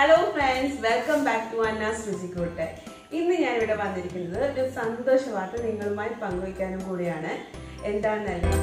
hello friends welcome back to Annas Ruchikoottu ഇന്ന് ഞാൻ ഇവിടെ വന്നിരിക്കുന്നത് ഒരു സന്തോഷ വാർത്ത നിങ്ങളുമായി പങ്കുവയ്ക്കാനും കൂടിയാണ് എന്താണെന്നല്ല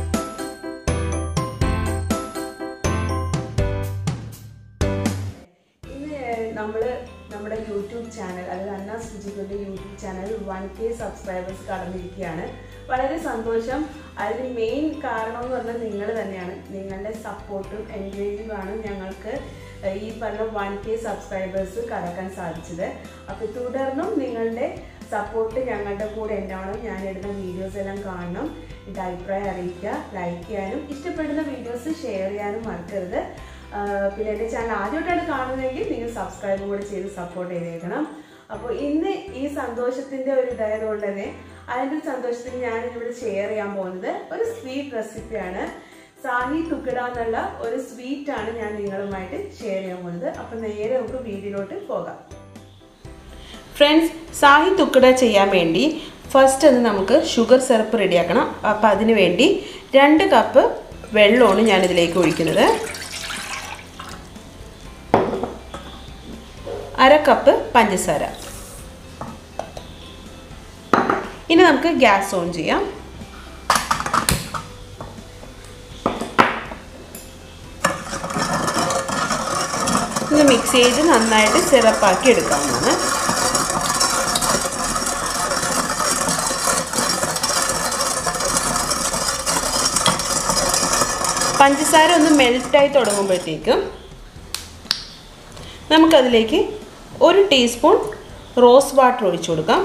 ഇന്ന് നമ്മൾ നമ്മുടെ യൂട്യൂബ് ചാനൽ അതായത് അന്നാസ് രുചിക്കൂട്ടിന്റെ YouTube channel one K subscribers കടന്നിരിക്കുകയാണ് വളരെ സന്തോഷം അതിന് മെയിൻ കാരണം എന്ന് പറഞ്ഞാൽ നിങ്ങൾ തന്നെയാണ് നിങ്ങളുടെ സപ്പോർട്ടും എൻകറേജുമാണ് ഞങ്ങൾക്ക് ഈ പറഞ്ഞ വൺ കെ സബ്സ്ക്രൈബേഴ്സ് കടക്കാൻ സാധിച്ചത് അപ്പോൾ തുടർന്നും നിങ്ങളുടെ സപ്പോർട്ട് ഞങ്ങളുടെ കൂടെ ഉണ്ടാവണം ഞാൻ ഇടുന്ന വീഡിയോസ് എല്ലാം കാണണം എൻ്റെ അഭിപ്രായം അറിയിക്കുക ലൈക്ക് ചെയ്യാനും ഇഷ്ടപ്പെടുന്ന വീഡിയോസ് ഷെയർ ചെയ്യാനും മറക്കരുത് ആഹ് പിന്നെ എൻ്റെ ചാനൽ ആദ്യമായിട്ടാണ് കാണുന്നതെങ്കിൽ നിങ്ങൾ സബ്സ്ക്രൈബും കൂടെ ചെയ്ത് സപ്പോർട്ട് ചെയ്തേക്കണം അപ്പോൾ ഇന്ന് ഈ സന്തോഷത്തിൻ്റെ ഒരു ഇതായതുകൊണ്ട് തന്നെ അതിൻ്റെ ഒരു സന്തോഷത്തിൽ ഞാൻ ഇവിടെ ഷെയർ ചെയ്യാൻ പോകുന്നത് ഒരു സ്വീറ്റ് റെസിപ്പിയാണ് സാഹി തുക്കട എന്നുള്ള ഒരു സ്വീറ്റ് ആണ് ഞാൻ നിങ്ങളുമായിട്ട് ഷെയർ ചെയ്യാൻ പോകുന്നത് അപ്പം നേരെ നമുക്ക് വീഡിയോയിലോട്ട് പോകാം ഫ്രണ്ട്സ് സാഹി തുക്കട ചെയ്യാൻ വേണ്ടി ഫസ്റ്റ് ഒന്ന് നമുക്ക് ഷുഗർ സിറപ്പ് റെഡിയാക്കണം അപ്പം അതിന് വേണ്ടി രണ്ട് കപ്പ് വെള്ളമാണ് ഞാനിതിലേക്ക് ഒഴിക്കുന്നത് അര കപ്പ് പഞ്ചസാര ഇനി നമുക്ക് ഗ്യാസ് ഓൺ ചെയ്യാം ഇത് മിക്സ് ചെയ്ത് നന്നായിട്ട് സിറപ്പാക്കി എടുക്കാവുന്നതാണ് പഞ്ചസാര ഒന്ന് മെൽറ്റായി തുടങ്ങുമ്പോഴത്തേക്കും നമുക്കതിലേക്ക് ഒരു ടീസ്പൂൺ റോസ് വാട്ടർ ഒഴിച്ചു കൊടുക്കാം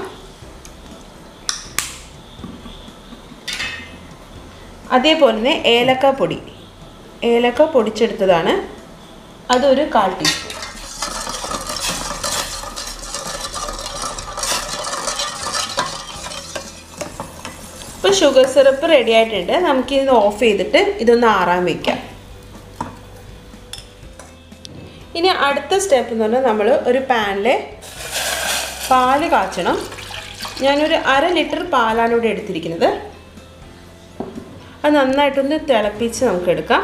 അതേപോലെ തന്നെ ഏലക്ക പൊടി ഏലക്ക പൊടിച്ചെടുത്തതാണ് അതൊരു കാൽ ടീസ്പൂൺ ഇപ്പോൾ ഷുഗർ സിറപ്പ് റെഡി ആയിട്ടുണ്ട് നമുക്കിത് ഓഫ് ചെയ്തിട്ട് ഇതൊന്ന് ആറാൻ വയ്ക്കാം ഇനി അടുത്ത സ്റ്റെപ്പ് എന്ന് പറഞ്ഞാൽ നമ്മൾ ഒരു പാനിൽ പാല് കാച്ചണം ഞാനൊരു അര ലിറ്റർ പാലാണ് ഇവിടെ എടുത്തിരിക്കുന്നത് അത് നന്നായിട്ടൊന്ന് തിളപ്പിച്ച് നമുക്ക് എടുക്കാം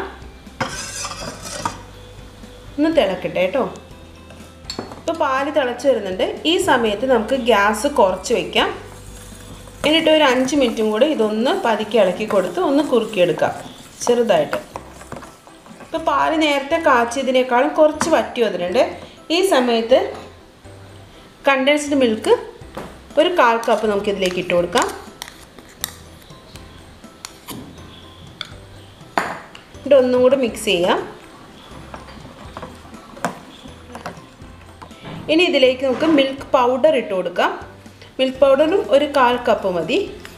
ഒന്ന് തിളക്കട്ടെ കേട്ടോ ഇപ്പോൾ പാല് തിളച്ച് വരുന്നുണ്ട് ഈ സമയത്ത് നമുക്ക് ഗ്യാസ് കുറച്ച് വയ്ക്കാം എന്നിട്ട് ഒരു അഞ്ച് മിനിറ്റും കൂടി ഇതൊന്ന് പതുക്കി ഇളക്കി കൊടുത്ത് ഒന്ന് കുറുക്കിയെടുക്കാം ചെറുതായിട്ട് ഇപ്പോൾ പാല് നേരത്തെ കാച്ചിയതിനേക്കാളും കുറച്ച് വറ്റി വന്നിട്ടുണ്ട് ഈ സമയത്ത് കണ്ടൻസ്ഡ് മിൽക്ക് ഒരു കാൽ കപ്പ് നമുക്കിതിലേക്ക് ഇട്ട് കൊടുക്കാം എന്നിട്ട് ഒന്നും കൂടെ മിക്സ് ചെയ്യാം ഇനി ഇതിലേക്ക് നമുക്ക് മിൽക്ക് പൗഡർ ഇട്ട് കൊടുക്കാം മിൽക്ക് പൗഡറും ഒരു കാൽ കപ്പ് മതി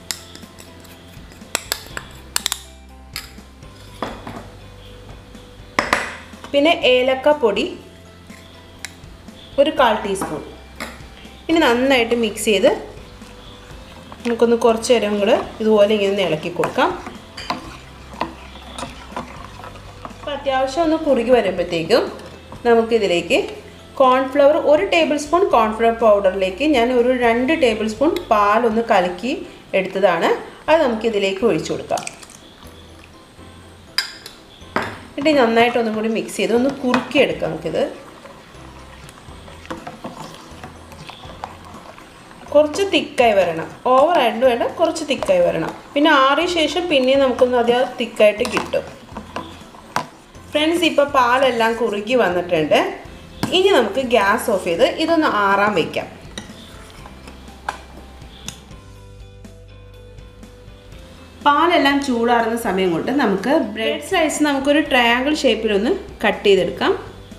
പിന്നെ ഏലക്ക പൊടി ഒരു കാൽ ടീസ്പൂൺ ഇനി നന്നായിട്ട് മിക്സ് ചെയ്ത് നമുക്കൊന്ന് കുറച്ച് നേരം കൂടെ ഇതുപോലെ ഇങ്ങനെ ഒന്ന് ഇളക്കി കൊടുക്കാം അപ്പം അത്യാവശ്യം ഒന്ന് കുറുകി വരുമ്പോഴത്തേക്കും നമുക്കിതിലേക്ക് കോൺഫ്ലവർ ഒരു ടേബിൾ സ്പൂൺ കോൺഫ്ലവർ പൗഡറിലേക്ക് ഞാൻ ഒരു രണ്ട് ടേബിൾ സ്പൂൺ പാലൊന്ന് കലക്കി എടുത്തതാണ് അത് നമുക്കിതിലേക്ക് ഒഴിച്ചു കൊടുക്കാം എന്നിട്ട് നന്നായിട്ട് ഒന്നും കൂടി മിക്സ് ചെയ്ത് ഒന്ന് കുറുക്കിയെടുക്കാം നമുക്കിത് കുറച്ച് തിക്കായി വരണം ഓവറായിട്ട് വേണ്ട കുറച്ച് തിക്കായി വരണം പിന്നെ ആറിയ ശേഷം പിന്നെയും നമുക്കൊന്ന് അധികം തിക്കായിട്ട് കിട്ടും ഫ്രണ്ട്സ് ഇപ്പോൾ പാലെല്ലാം കുറുകി വന്നിട്ടുണ്ട് ഇനി നമുക്ക് ഗ്യാസ് ഓഫ് ചെയ്ത് ഇതൊന്ന് ആറാൻ വയ്ക്കാം പാലെല്ലാം ചൂടാറുന്ന സമയം കൊണ്ട് നമുക്ക് ബ്രെഡ് സ്ലൈസ് നമുക്കൊരു ട്രയാങ്കിൾ ഷേപ്പിലൊന്ന് കട്ട് ചെയ്തെടുക്കാം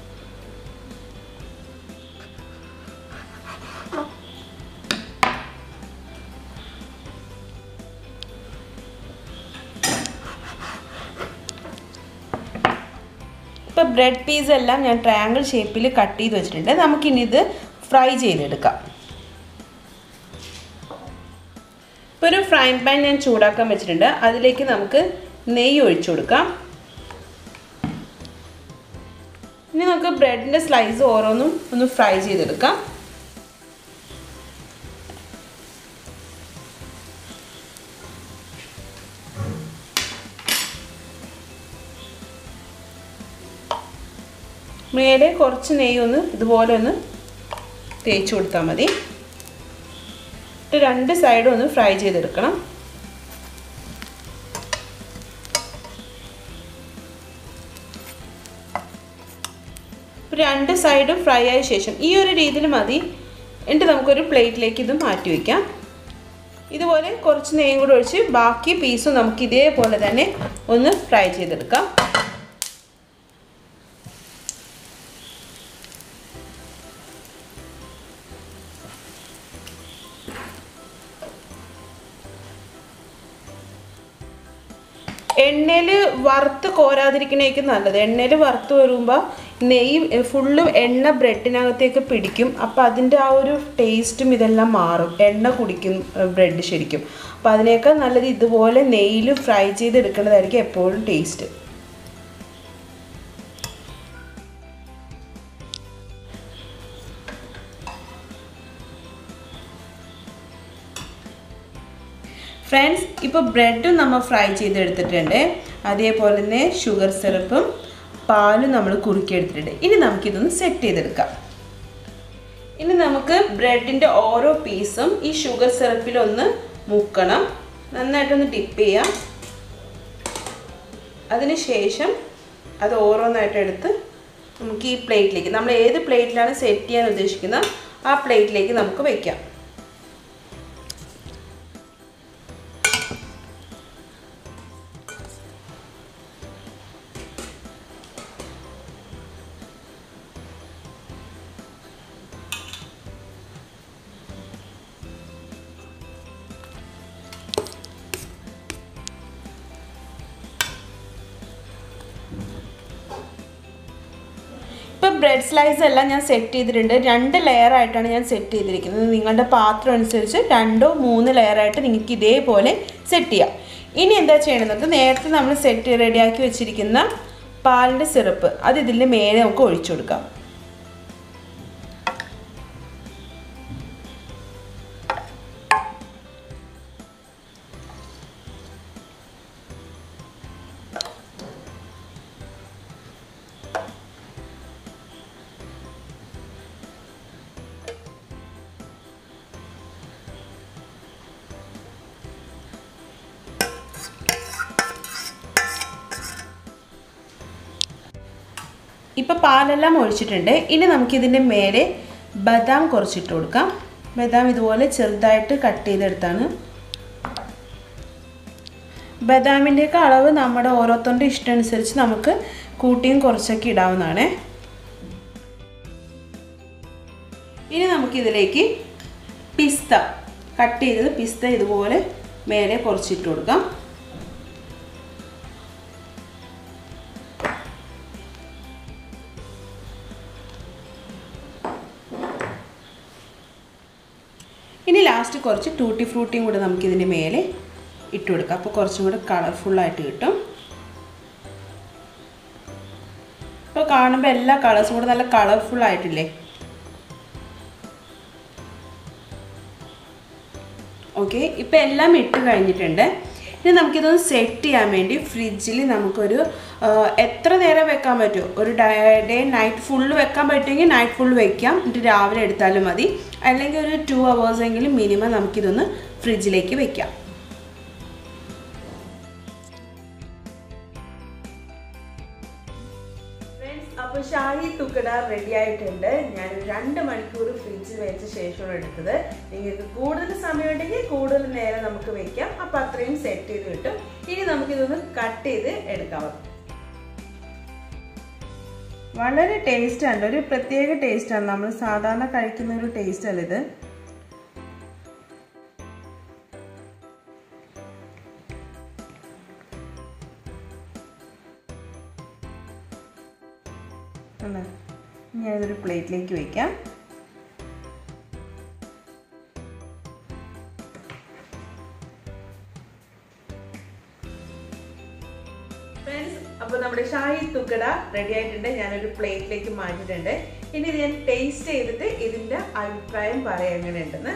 ഇപ്പോൾ ബ്രെഡ് പീസ് എല്ലാം ഞാൻ ട്രയാങ്കിൾ ഷേപ്പിൽ കട്ട് ചെയ്ത് വെച്ചിട്ടുണ്ട് നമുക്കിനി ഇത് ഫ്രൈ ചെയ്തെടുക്കാം ഇപ്പോൾ ഒരു ഫ്രൈ പാൻ ഞാൻ ചൂടാക്കാൻ വെച്ചിട്ടുണ്ട് അതിലേക്ക് നമുക്ക് നെയ്യ് ഒഴിച്ചു കൊടുക്കാം ഇനി നമുക്ക് ബ്രെഡിൻ്റെ സ്ലൈസ് ഓരോന്നും ഒന്ന് ഫ്രൈ ചെയ്തെടുക്കാം മേലെ കുറച്ച് നെയ്യ് ഒന്ന് ഇതുപോലെ ഒന്ന് തേച്ച് കൊടുത്താൽ മതി എന്നിട്ട് രണ്ട് സൈഡും ഒന്ന് ഫ്രൈ ചെയ്തെടുക്കണം രണ്ട് സൈഡും ഫ്രൈ ആയ ശേഷം ഈ ഒരു രീതിയിൽ മതി എന്നിട്ട് നമുക്കൊരു പ്ലേറ്റിലേക്ക് ഇത് മാറ്റി വയ്ക്കാം ഇതുപോലെ കുറച്ച് നെയ്യും കൂടെ ഒഴിച്ച് ബാക്കി പീസും നമുക്ക് ഇതേപോലെ തന്നെ ഒന്ന് ഫ്രൈ ചെയ്തെടുക്കാം എണ്ണയിൽ വറുത്ത് കോരാതിരിക്കണേക്കും നല്ലത് എണ്ണയിൽ വറുത്ത് വരുമ്പോൾ നെയ്യ് ഫുള്ളും എണ്ണ ബ്രെഡിനകത്തേക്ക് പിടിക്കും അപ്പോൾ അതിൻ്റെ ആ ഒരു ടേസ്റ്റും ഇതെല്ലാം മാറും എണ്ണ കുടിക്കും ബ്രെഡ് ശരിക്കും അപ്പോൾ അതിനേക്കാൾ നല്ലത് ഇതുപോലെ നെയ്യിൽ ഫ്രൈ ചെയ്തെടുക്കുന്നതായിരിക്കും എപ്പോഴും ടേസ്റ്റ് ഫ്രണ്ട്സ് ഇപ്പോൾ ബ്രെഡും നമ്മൾ ഫ്രൈ ചെയ്തെടുത്തിട്ടുണ്ട് അതേപോലെ തന്നെ ഷുഗർ സിറപ്പും പാലും നമ്മൾ കുറുക്കിയെടുത്തിട്ടുണ്ട് ഇനി നമുക്കിതൊന്ന് സെറ്റ് ചെയ്തെടുക്കാം ഇനി നമുക്ക് ബ്രെഡിൻ്റെ ഓരോ പീസും ഈ ഷുഗർ സിറപ്പിലൊന്ന് മുക്കണം നന്നായിട്ടൊന്ന് ഡിപ്പ് ചെയ്യാം അതിന് ശേഷം അത് ഓരോന്നായിട്ട് എടുത്ത് നമുക്ക് ഈ പ്ലേറ്റിലേക്ക് നമ്മൾ ഏത് പ്ലേറ്റിലാണ് സെറ്റ് ചെയ്യാൻ ഉദ്ദേശിക്കുന്നത് ആ പ്ലേറ്റിലേക്ക് നമുക്ക് വയ്ക്കാം ഇപ്പോൾ ബ്രെഡ് സ്ലൈസ് എല്ലാം ഞാൻ സെറ്റ് ചെയ്തിട്ടുണ്ട് രണ്ട് ലെയർ ആയിട്ടാണ് ഞാൻ സെറ്റ് ചെയ്തിരിക്കുന്നത് നിങ്ങളുടെ പാത്രം അനുസരിച്ച് രണ്ടോ മൂന്ന് ലെയർ ആയിട്ട് നിങ്ങൾക്ക് ഇതേപോലെ സെറ്റ് ചെയ്യാം ഇനി എന്താ ചെയ്യണമെന്നത് നേരത്തെ നമ്മൾ സെറ്റ് റെഡിയാക്കി വെച്ചിരിക്കുന്ന പാലിൻ്റെ സിറപ്പ് അത് ഇതിൻ്റെ മേലെ നമുക്ക് ഒഴിച്ചു കൊടുക്കാം ഇപ്പോൾ പാലെല്ലാം ഒഴിച്ചിട്ടുണ്ട് ഇനി നമുക്കിതിൻ്റെ മേലെ ബദാം കുറച്ചിട്ട് കൊടുക്കാം ബദാം ഇതുപോലെ ചെറുതായിട്ട് കട്ട് ചെയ്തെടുത്താണ് ബദാമിൻ്റെയൊക്കെ അളവ് നമ്മുടെ ഓരോരുത്തരുടെ ഇഷ്ടം അനുസരിച്ച് നമുക്ക് കൂട്ടിയും കുറച്ചൊക്കെ ഇടാവുന്നതാണ് ഇനി നമുക്കിതിലേക്ക് പിസ്ത കട്ട് ചെയ്തത് പിസ്ത ഇതുപോലെ മേലെ കുറച്ചിട്ട് കൊടുക്കാം ഇനി ലാസ്റ്റ് കുറച്ച് ടൂട്ടി ഫ്രൂട്ടിയും കൂടെ നമുക്കിതിൻ്റെ മേലെ ഇട്ട് കൊടുക്കാം അപ്പോൾ കുറച്ചും കൂടെ കളർഫുള്ളായിട്ട് കിട്ടും ഇപ്പോൾ കാണുമ്പോൾ എല്ലാ കളേഴ്സും കൂടെ നല്ല കളർഫുൾ ആയിട്ടില്ലേ ഓക്കെ ഇപ്പോൾ എല്ലാം ഇട്ട് കഴിഞ്ഞിട്ടുണ്ട് ഇനി നമുക്കിതൊന്ന് സെറ്റ് ചെയ്യാൻ വേണ്ടി ഫ്രിഡ്ജിൽ നമുക്കൊരു എത്ര നേരം വെക്കാൻ പറ്റുമോ ഒരു ഡേ നൈറ്റ് ഫുള്ള് വെക്കാൻ പറ്റുമെങ്കിൽ നൈറ്റ് ഫുള്ള് വെക്കാം എന്നിട്ട് രാവിലെ എടുത്താലും മതി അല്ലെങ്കിൽ ഒരു ടു എങ്കിലും മിനിമം നമുക്കിതൊന്ന് ഫ്രിഡ്ജിലേക്ക് വെക്കാം അപ്പോൾ ഷാഹി തുക്കട റെഡി ആയിട്ടുണ്ട് ഞാൻ രണ്ട് മണിക്കൂർ ഫ്രിഡ്ജിൽ വെച്ച ശേഷമാണ് എടുത്തത് നിങ്ങൾക്ക് കൂടുതൽ സമയം ഉണ്ടെങ്കിൽ കൂടുതൽ നേരം നമുക്ക് വെക്കാം അപ്പം അത്രയും സെറ്റ് ചെയ്ത് കിട്ടും ഇനി നമുക്കിതൊന്ന് കട്ട് ചെയ്ത് എടുക്കാം വളരെ ടേസ്റ്റ് ആണ് ഒരു പ്രത്യേക ടേസ്റ്റാണ് നമ്മൾ സാധാരണ കഴിക്കുന്ന ഒരു ടേസ്റ്റ് അല്ല ഇത് ഞാനിതൊരു പ്ലേറ്റിലേക്ക് വയ്ക്കാം അപ്പോൾ നമ്മുടെ ഷാഹി തുക്കട റെഡി ആയിട്ടുണ്ട് ഞാനൊരു പ്ലേറ്റിലേക്ക് മാറ്റിയിട്ടുണ്ട് ഇനി ഇത് ഞാൻ ടേസ്റ്റ് ചെയ്തിട്ട് ഇതിന്റെ അഭിപ്രായം പറയാം എങ്ങനെയുണ്ടെന്ന്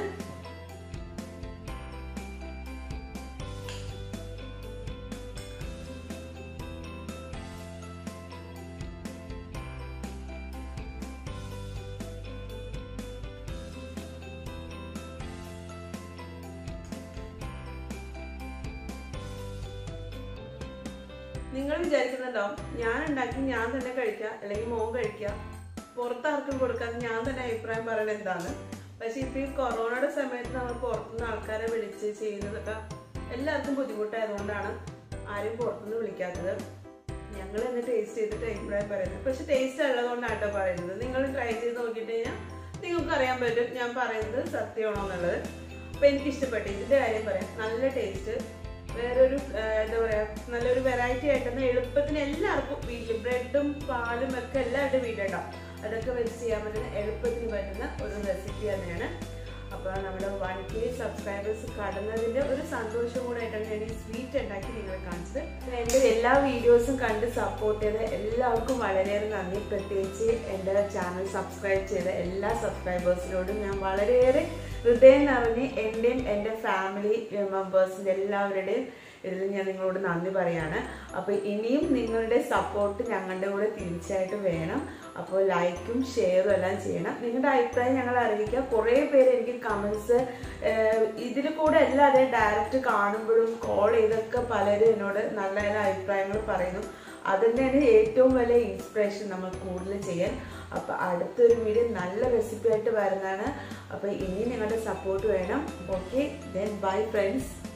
നിങ്ങൾ വിചാരിക്കുന്നുണ്ടാവും ഞാൻ ഉണ്ടാക്കി ഞാൻ തന്നെ കഴിക്കുക അല്ലെങ്കിൽ മോൻ കഴിക്കുക പുറത്താർക്കും കൊടുക്കാതെ ഞാൻ തന്നെ അഭിപ്രായം പറയണത് എന്താണ് പക്ഷെ ഇപ്പൊ ഈ കൊറോണയുടെ സമയത്ത് നമ്മൾ പുറത്തുനിന്ന് ആൾക്കാരെ വിളിച്ച് ചെയ്യുന്നതൊക്കെ എല്ലാവർക്കും ബുദ്ധിമുട്ടായതുകൊണ്ടാണ് ആരും പുറത്തുനിന്ന് വിളിക്കാത്തത് ഞങ്ങൾ തന്നെ ടേസ്റ്റ് ചെയ്തിട്ട് അഭിപ്രായം പറയുന്നത് പക്ഷെ ടേസ്റ്റ് ഉള്ളതുകൊണ്ടാണ് കേട്ടോ പറയുന്നത് നിങ്ങൾ ട്രൈ ചെയ്ത് നോക്കിയിട്ട് കഴിഞ്ഞാൽ നിങ്ങൾക്ക് അറിയാൻ പറ്റും ഞാൻ പറയുന്നത് സത്യമാണോ എന്നുള്ളത് അപ്പൊ എനിക്ക് ഇഷ്ടപ്പെട്ടു ഇതിന്റെ കാര്യം പറയാം നല്ല ടേസ്റ്റ് വേറൊരു ആ, എന്താ പറയാ നല്ലൊരു വെറൈറ്റി ആയിട്ടൊന്ന് എളുപ്പത്തിന് എല്ലാവർക്കും വീട്ടിൽ ബ്രെഡും പാലും ഒക്കെ എല്ലാവരുടെ വീട്ടിലുണ്ടാവും അതൊക്കെ വെച്ച് ചെയ്യാൻ പറ്റുന്ന എളുപ്പത്തിന് പറ്റുന്ന ഒരു റെസിപ്പി തന്നെയാണ് അപ്പോൾ നമ്മുടെ വൺ കെ സബ്സ്ക്രൈബേഴ്സ് കടന്നതിന്റെ ഒരു സന്തോഷം കൂടെ ആയിട്ടാണ് ഞാൻ ഈ സ്വീറ്റ് ഉണ്ടാക്കി നിങ്ങളെ കാണിച്ചത് എൻ്റെ എല്ലാ വീഡിയോസും കണ്ട് സപ്പോർട്ട് ചെയ്ത എല്ലാവർക്കും വളരെയേറെ നന്ദി പ്രത്യേകിച്ച് എൻ്റെ ചാനൽ സബ്സ്ക്രൈബ് ചെയ്ത എല്ലാ സബ്സ്ക്രൈബേഴ്സിനോടും ഞാൻ വളരെയേറെ ഹൃദയം നിറഞ്ഞ് എൻ്റെയും എൻ്റെ ഫാമിലി മെമ്പേഴ്സിൻ്റെ എല്ലാവരുടെയും ഇതിൽ ഞാൻ നിങ്ങളോട് നന്ദി പറയാണ് അപ്പോൾ ഇനിയും നിങ്ങളുടെ സപ്പോർട്ട് ഞങ്ങളുടെ കൂടെ തീർച്ചയായിട്ടും വേണം അപ്പോൾ ലൈക്കും ഷെയറും എല്ലാം ചെയ്യണം നിങ്ങളുടെ അഭിപ്രായം ഞങ്ങൾ അറിയിക്കുക കുറേ പേര് എനിക്ക് കമൻസ് ഇതിൽ കൂടെ അല്ലാതെ ഡയറക്റ്റ് കാണുമ്പോഴും കോൾ ചെയ്തൊക്കെ പലരും എന്നോട് നല്ല നല്ല അഭിപ്രായങ്ങൾ പറയുന്നു അത് തന്നെയാണ് ഏറ്റവും വലിയ ഇൻസ്പിറേഷൻ നമ്മൾ കൂടുതൽ ചെയ്യാൻ അപ്പോൾ അടുത്തൊരു വീഡിയോ നല്ല റെസിപ്പി ആയിട്ട് വരുന്നതാണ് അപ്പോൾ ഇനി നിങ്ങളുടെ സപ്പോർട്ട് വേണം ഓക്കെ ദെൻ ബൈ ഫ്രണ്ട്സ്